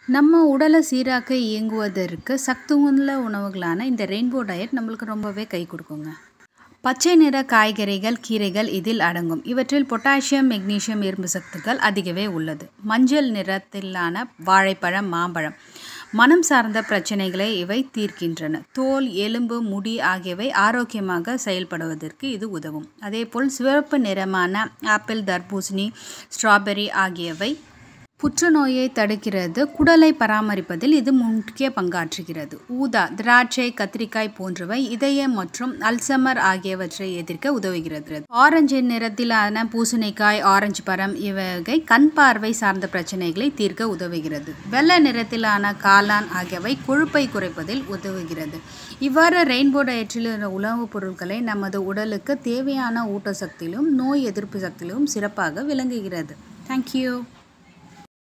நம்ம உடலை சீராக்க இயங்குவதற்கு சத்துள்ள உணவுகளான இந்த ரெயின்போ டயட் நம்மளுக்கு ரொம்பவே கை கொடுக்குங்க பச்சை நிற காய்கறிகள் கீரைகள் இதில் அடங்கும் இவற்றில் பொட்டாசியம் மெக்னீசியம் இரும்பு சத்துக்கள் அதிகவே உள்ளது மஞ்சள் நிறத்திலான வாழைப்பழம் மாம்பழம் மனம் சார்ந்த பிரச்சனைகளை இவை தீர்க்கின்றன தோல் எலும்பு முடி ஆகியவை ஆரோக்கியமாக செயல்படுவதற்கு இது உதவும் அதேபோல் சிவப்பு நிறமான ஆப்பிள் தர்பூசணி ஸ்ட்ராபெரி ஆகியவை புற்றுநோயை தடுக்கிறது குடலை பராமரிப்பதில் இது முக்கிய பங்காற்றுகிறது ஊதா திராட்சை கத்திரிக்காய் போன்றவை இதயம் மற்றும் அல்சமர் ஆகியவற்றை எதிர்க்க உதவுகிறது ஆரஞ்சு நிறத்திலான பூசணிக்காய் ஆரஞ்சு பழம் இவகை கண் பார்வை சார்ந்த பிரச்சனைகளை தீர்க்க உதவுகிறது வெள்ளை நிறத்திலான காளான் ஆகியவை கொழுப்பை குறைப்பதில் உதவுகிறது இவ்வாறு ரெயின்போ டயற்றில் உள்ள உணவுப் பொருட்களை நமது உடலுக்கு தேவையான ஊட்டச்சத்திலும் நோய் எதிர்ப்பு சக்தியிலும் சிறப்பாக விளங்குகிறது தேங்க்யூ